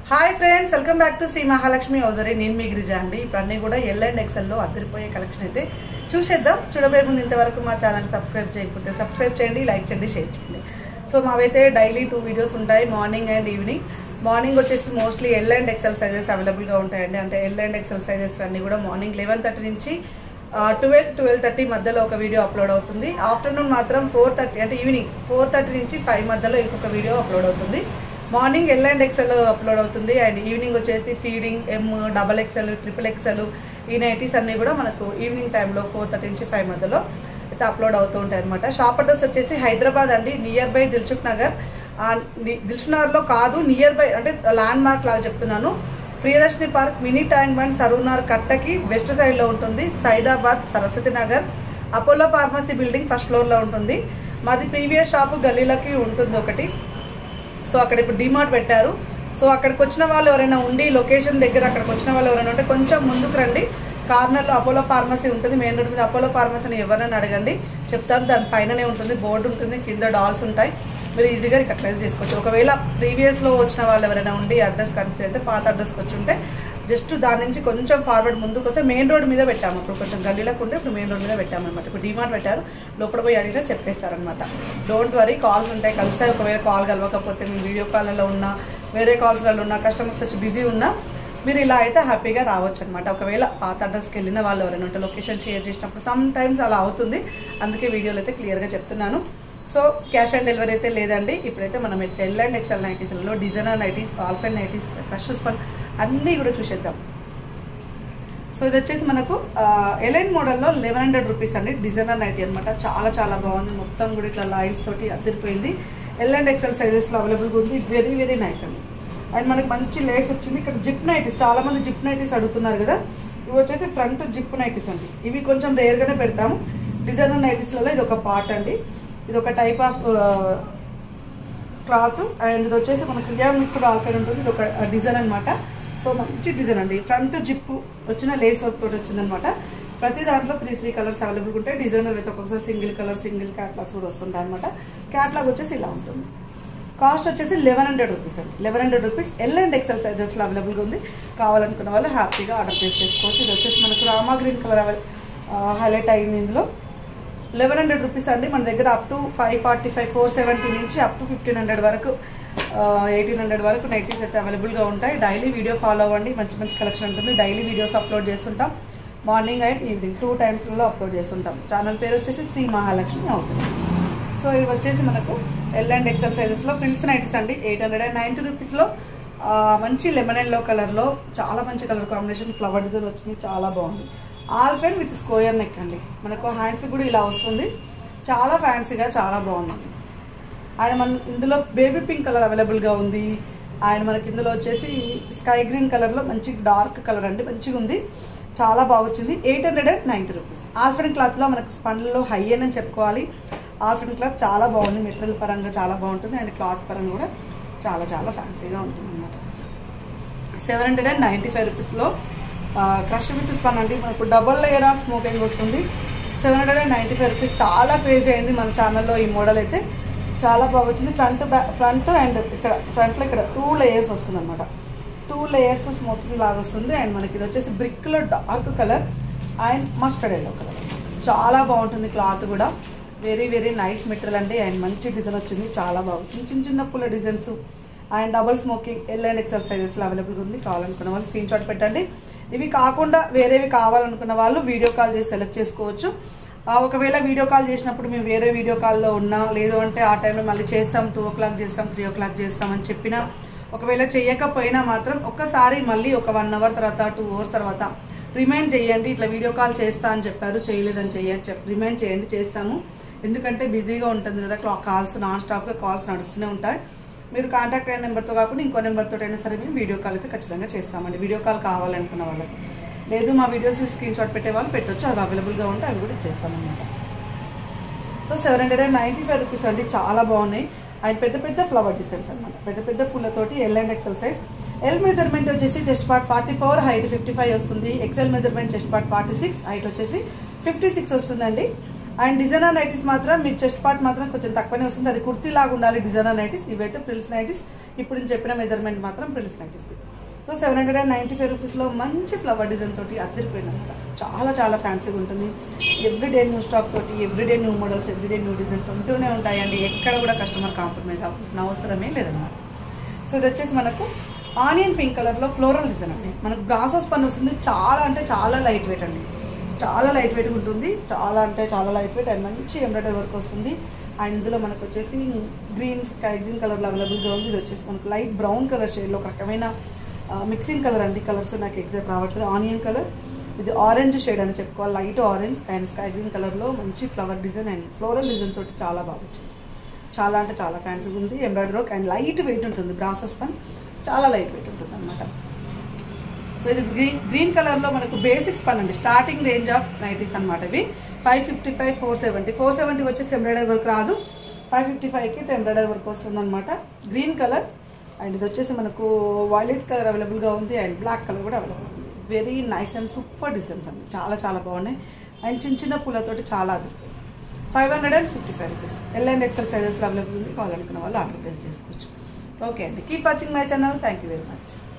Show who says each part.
Speaker 1: hi friends welcome back to Shri Mahalakshmi ఓదరి నేను మీ గిరిజ అండి ఇప్పుడు అన్ని కూడా ఎల్ అండ్ ఎక్సెల్లో అదిరిపోయే కలెక్షన్ అయితే చూసేద్దాం చూడబోయే ముందు ఇంతవరకు మా ఛానల్ సబ్స్క్రైబ్ చేయకపోతే సబ్స్క్రైబ్ చేయండి లైక్ చేయండి షేర్ చేయండి సో మావైతే డైలీ టూ వీడియోస్ ఉంటాయి మార్నింగ్ అండ్ ఈవినింగ్ మార్నింగ్ వచ్చేసి mostly L and XL sizes అవైలబుల్గా ఉంటాయండి అంటే ఎల్ అండ్ ఎక్సెల్ సైజెస్ అన్ని కూడా మార్నింగ్ లెవెన్ థర్టీ నుంచి ట్వెల్వ్ ట్వెల్వ్ థర్టీ మధ్యలో ఒక వీడియో అప్లోడ్ అవుతుంది ఆఫ్టర్నూన్ మాత్రం ఫోర్ థర్టీ అంటే ఈవినింగ్ ఫోర్ థర్టీ నుంచి ఫైవ్ మధ్యలో ఇంకొక వీడియో అప్లోడ్ అవుతుంది morning L and XL upload అవుతుంది అండ్ ఈవినింగ్ వచ్చేసి feeding M double XL triple XL ఈ నైటీస్ అన్ని కూడా మనకు ఈవినింగ్ టైంలో ఫోర్ థర్టీ నుంచి ఫైవ్ మధ్యలో అయితే అప్లోడ్ అవుతూ ఉంటాయి అనమాట షాప్ అడ్రస్ వచ్చేసి హైదరాబాద్ అండి నియర్ బై దిల్చుక్ నగర్ ఆ ని- దిల్సుఖ్ నగర్లో కాదు నియర్ బై అంటే ల్యాండ్ మార్క్ లాగా చెప్తున్నాను Priyadarshini park mini tank bund Saroornagar కట్టకి వెస్ట్ సైడ్ లో ఉంటుంది Saidabad Saraswati Nagar Apollo pharmacy building first floor లో ఉంటుంది మాది ప్రీవియస్ షాప్ గల్లీలకి ఉంటుంది ఒకటి సో అక్కడ ఇప్పుడు డిమార్ట్ పెట్టారు సో అక్కడికి వచ్చిన వాళ్ళు ఎవరైనా ఉండి లొకేషన్ దగ్గర అక్కడికి వచ్చిన వాళ్ళు ఎవరైనా ఉంటే కొంచెం ముందుకు రండి కార్నర్లో అపోలో ఫార్మసీ ఉంటుంది మెయిన్ రోడ్ మీద అపోలో ఫార్మసీని ఎవరైనా అడగండి చెప్తారు దాని పైననే ఉంటుంది బోర్డు ఉంటుంది కింద డాల్స్ ఉంటాయి మీరు ఈజీగా ఇక్కడ ట్రేస్ చేసుకోవచ్చు ఒకవేళ ప్రీవియస్లో వచ్చిన వాళ్ళు ఎవరైనా ఉండి అడ్రస్ కనిపిస్తే అయితే పాత అడ్రస్కి వచ్చి ఉంటే జస్ట్ దాని నుంచి కొంచెం ఫార్వర్డ్ ముందుకు వస్తే మెయిన్ రోడ్ మీద పెట్టాము ఇప్పుడు కొంచెం గల్లీలకు ఉంటే ఇప్పుడు మెయిన్ రోడ్ మీద పెట్టాము అనమాట ఇప్పుడు డిమార్ట్ పెట్టారు లోపల పోయి అడిగినా చెప్పేస్తారనమాట డోంట్ వరీ కాల్స్ ఉంటాయి కలిస్తే ఒకవేళ కాల్ కలవకపోతే మీ వీడియో కాల్లో ఉన్నా వేరే కాల్స్లలో ఉన్నా కస్టమర్స్ వచ్చి బిజీ ఉన్నా మీరు ఇలా అయితే హ్యాపీగా రావచ్చు అనమాట ఒకవేళ పాత అడ్రస్కి వెళ్ళిన వాళ్ళు ఎవరైనా ఉంటే లొకేషన్ షేర్ చేసినప్పుడు సమ్ టైమ్స్ అలా అవుతుంది అందుకే వీడియోలో అయితే క్లియర్గా చెప్తున్నాను సో క్యాష్ ఆన్ డెలివరీ అయితే లేదండి ఇప్పుడైతే మనం ఎల్ అండ్ ఎక్సెల్ నైటీస్లలో designer nighties alpine nighties crushes పన్ అన్నీ కూడా చూసేద్దాం సో ఇది వచ్చేసి మనకు ఎలైన్ మోడల్లో లెవెన్ హండ్రెడ్ రూపీస్ అండి డిజైనర్ నైటీ అనమాట చాలా చాలా బాగుంది మొత్తం కూడా ఇట్లా లైన్స్ తోటి అదిరిపోయింది ఎల్ అండ్ ఎక్సెల్ సైజెస్లో అవైలబుల్గా ఉంది వెరీ వెరీ నైస్ అండి అండ్ మనకి మంచి లేస్ వచ్చింది ఇక్కడ జిప్ నైటీస్ చాలా మంది జిప్ నైటీస్ అడుగుతున్నారు కదా ఇవి వచ్చేసి ఫ్రంట్ జిప్ నైటీస్ అండి ఇవి కొంచెం రేర్గానే పెడతాము డిజైనర్ నైటీస్లలో ఇది ఒక పార్ట్ అండి ఇది ఒక టైప్ ఆఫ్ క్లాత్ అండ్ ఇది వచ్చేసి మనకి రియాల్ మిక్స్డ్ ఆల్ఫైడ్ ఉంటుంది ఇది ఒక డిజైన్ అన్నమాట సో మంచి డిజైన్ అండి ఫ్రంట్ జిప్ వచ్చిన లేస్ వర్క్ తోటి వచ్చిందనమాట ప్రతి దాంట్లో త్రీ త్రీ కలర్స్ అవైలబుల్ ఉంటాయి డిజైనర్ అయితే ఒక్కొక్కసారి సింగిల్ కలర్ సింగిల్ క్యాట్లాగ్స్ కూడా వస్తుంటాయి అనమాట క్యాట్లాగ్ వచ్చేసి ఇలా ఉంటుంది కాస్ట్ వచ్చేసి లెవెన్ హండ్రెడ్ రూపీస్ అండి eleven hundred rupees L and XL సైజెస్లో అవైలబుల్గా ఉంది కావాలనుకున్న వాళ్ళు హ్యాపీగా ఆర్డర్ చేసి చేసుకోవచ్చు ఇది వచ్చేసి మనకు రామా గ్రీన్ కలర్ హైలైట్ అయింది ఇందులో లెవెన్ హండ్రెడ్ రూపీస్ అండి మన దగ్గర up to five forty five four seventy నుంచి అప్ టు ఫిఫ్టీన్ హండ్రెడ్ వరకు ఎయిటీన్ హండ్రెడ్ వరకు నైటీస్ అయితే అవైలబుల్గా ఉంటాయి డైలీ వీడియో ఫాలో అవ్వండి మంచి మంచి కలెక్షన్ ఉంటుంది డైలీ వీడియోస్ అప్లోడ్ చేస్తుంటాం మార్నింగ్ అండ్ ఈవినింగ్ టూ టైమ్స్లో అప్లోడ్ చేస్తుంటాం ఛానల్ పేరు వచ్చేసి శ్రీ మహాలక్ష్మి అవుతుంది సో ఇవి వచ్చేసి మనకు ఎల్ అండ్ ఎక్సెల్ సైజెస్లో ఫ్రిల్స్ నైటీస్ అండి ఎయిట్ హండ్రెడ్ అండ్ నైంటీ రూపీస్లో మంచి లెమన్ ఎల్లో కలర్లో చాలా మంచి కలర్ కాంబినేషన్ ఫ్లవర్ డిజైన్ వచ్చింది చాలా బాగుంది alpine with square neck అండి మనకు హ్యాండ్స్ కూడా ఇలా వస్తుంది చాలా ఫ్యాన్సీగా చాలా బాగుందండి ఆయన మన ఇందులో బేబీ పింక్ కలర్ అవైలబుల్గా ఉంది ఆయన మనకి ఇందులో వచ్చేసి స్కై గ్రీన్ కలర్లో మంచి డార్క్ కలర్ అండి మంచిగా ఉంది చాలా బాగా వచ్చింది eight hundred and ninety rupees alpine క్లాత్లో మనకు స్పన్లలో హై అని చెప్పుకోవాలి ఆల్ఫెన్ క్లాత్ చాలా బాగుంది మెటీరియల్ పరంగా చాలా బాగుంటుంది అండ్ క్లాత్ పరంగా కూడా చాలా చాలా ఫ్యాన్సీగా ఉంటుంది అనమాట seven hundred and ninety five రూపీస్లో క్రష్ విత్ స్పన్ అండి మనకు డబల్ లేయర్ ఆఫ్ స్మోకింగ్ వస్తుంది seven hundred and ninety five rupees చాలా క్రేజీ అయింది మన ఛానల్లో ఈ మోడల్ అయితే చాలా బాగా వచ్చింది ఫ్రంట్ బ్యాక్ ఫ్రంట్ అండ్ ఇక్కడ ఫ్రంట్లో ఇక్కడ టూ లేయర్స్ వస్తుంది అనమాట టూ లేయర్స్ స్మోకింగ్ లాగా వస్తుంది అండ్ మనకి ఇది వచ్చేసి బ్రిక్లో dark colour and mustard yellow colour చాలా బాగుంటుంది క్లాత్ కూడా వెరీ వెరీ నైస్ మెటీరియల్ అండి అండ్ మంచి డిజైన్ వచ్చింది చాలా బాగుంది చిన్న చిన్న చిన్న పుల్ల designs and double smocking L and XL సైజెస్లో అవైలబుల్గా ఉంది కావాలనుకున్న వాళ్ళు స్క్రీన్ షాట్ పెట్టండి ఇవి కాకుండా వేరేవి కావాలనుకున్న వాళ్ళు వీడియో కాల్ చేసి సెలెక్ట్ చేసుకోవచ్చు ఆ, ఒకవేళ వీడియో కాల్ చేసినప్పుడు మేము వేరే వీడియో కాల్లో ఉన్నా లేదు అంటే ఆ టైంలో మళ్ళీ చేస్తాం టూ ఓ క్లాక్ చేస్తాం త్రీ ఓ క్లాక్ చేస్తాం అని చెప్పినా ఒకవేళ చేయకపోయినా మాత్రం ఒక్కసారి మళ్ళీ ఒక వన్ అవర్ తర్వాత టూ అవర్స్ తర్వాత రిమైండ్ చేయండి ఇట్లా వీడియో కాల్ చేస్తా అని చెప్పారు చేయలేదని చేయండి చెప్ రిమైండ్ చేయండి చేస్తాము ఎందుకంటే బిజీగా ఉంటుంది కదా క్లా కాల్స్ నాన్ స్టాప్గా కాల్స్ నడుస్తూనే ఉంటాయి మీరు కాంటాక్ట్ అయిన నెంబర్తో కాకుండా ఇంకో నెంబర్తో అయినా సరే మేము వీడియో కాల్ అయితే ఖచ్చితంగా చేస్తామండి వీడియో కాల్ కావాలనుకున్న వాళ్ళకి లేదు మా వీడియోస్ స్క్రీన్ షాట్ పెట్టే వాళ్ళు పెట్టొచ్చు అవి అవైలబుల్గా ఉంటే అవి కూడా ఇచ్చేస్తామన్నమాట so seven hundred and ninety five rupees అండి చాలా బాగున్నాయి అండ్ పెద్ద పెద్ద ఫ్లవర్ డిజైన్స్ అనమాట పెద్ద పెద్ద పూలతోటి L and XL size L measurement వచ్చేసి chest part forty four height fifty five వస్తుంది XL measurement chest part forty six height వచ్చేసి ఫిఫ్టీ సిక్స్ వస్తుందండి అండ్ డిజైనర్ నైటీస్ మాత్రం మీకు చెస్ట్ పార్ట్ మాత్రం కొంచెం తక్కువనే వస్తుంది అది కుర్తీ లాగా ఉండాలి డిజైనర్ నైటీస్ ఇవైతే ప్రిల్స్ నైటీస్ ఇప్పుడు నేను చెప్పిన మెజర్మెంట్ మాత్రం frills nighties so seven hundred and ninety five రూపీస్లో మంచి ఫ్లవర్ డిజైన్ తోటి అద్దరిపోయింది అనమాట చాలా చాలా ఫ్యాన్సీగా ఉంటుంది ఎవ్రీడే న్యూ స్టాక్ తోటి everyday new models everyday new designs ఉంటూనే ఉంటాయండి ఎక్కడ కూడా కస్టమర్ కాంప్రమైజ్ అవ్వాల్సిన అవసరమే లేదన్నమాట సో ఇది వచ్చేసి మనకు ఆనియన్ పింక్ కలర్లో ఫ్లోరల్ డిజైన్ అండి మనకు బ్రాసెస్ పని వస్తుంది చాలా అంటే చాలా లైట్ వెయిట్ అండి చాలా లైట్ వెయిట్ ఉంటుంది చాలా అంటే చాలా లైట్ వెయిట్ అండ్ మంచి ఎంబ్రాయిడరీ వర్క్ వస్తుంది అండ్ ఇందులో మనకు వచ్చేసి గ్రీన్ స్కై గ్రీన్ కలర్లో అవైలబుల్గా ఉంది ఇది వచ్చేసి మనకు లైట్ బ్రౌన్ కలర్ షేడ్లో ఒక రకమైన మిక్సింగ్ కలర్ అండి కలర్స్ నాకు ఎగ్జాక్ట్ రావట్లేదు ఆనియన్ కలర్ ఇది ఆరెంజ్ షేడ్ అని చెప్పుకోవాలి light orange and sky green కలర్లో మంచి flower design and floral design తోటి చాలా బాగా వచ్చింది చాలా అంటే చాలా ఫ్యాన్సీగా ఉంది embroidery work and light weight ఉంటుంది బ్రాసెస్ పని చాలా లైట్ వెయిట్ ఉంటుంది అనమాట సో ఇది గ్రీన్ గ్రీన్ కలర్లో మనకు బేసిక్స్ పని అండి స్టార్టింగ్ రేంజ్ ఆఫ్ నైటీస్ అనమాట ఇవి five fifty five four seventy four seventy వచ్చేసి ఎంబ్రాయిడరీ వర్క్ రాదు ఫైవ్ ఫిఫ్టీ ఫైవ్కి ఎంబ్రాయిడరీ వర్క్ వస్తుంది అనమాట గ్రీన్ కలర్ అండ్ ఇది వచ్చేసి మనకు వైలెట్ కలర్ అవైలబుల్గా ఉంది అండ్ బ్లాక్ కలర్ కూడా అవైలబుల్ ఉంది very nice and super designs అండి చాలా చాలా బాగున్నాయి అండ్ చిన్న చిన్న పూలతోటి చాలా అదిరిపోయి five hundred and fifty five rupees L and XL సైజెస్లో అవైలబుల్ ఉంది కావాలనుకున్న వాళ్ళు ఆర్డర్ ప్లేస్ చేసుకోవచ్చు ఓకే అండి keep watching my channel thank you very much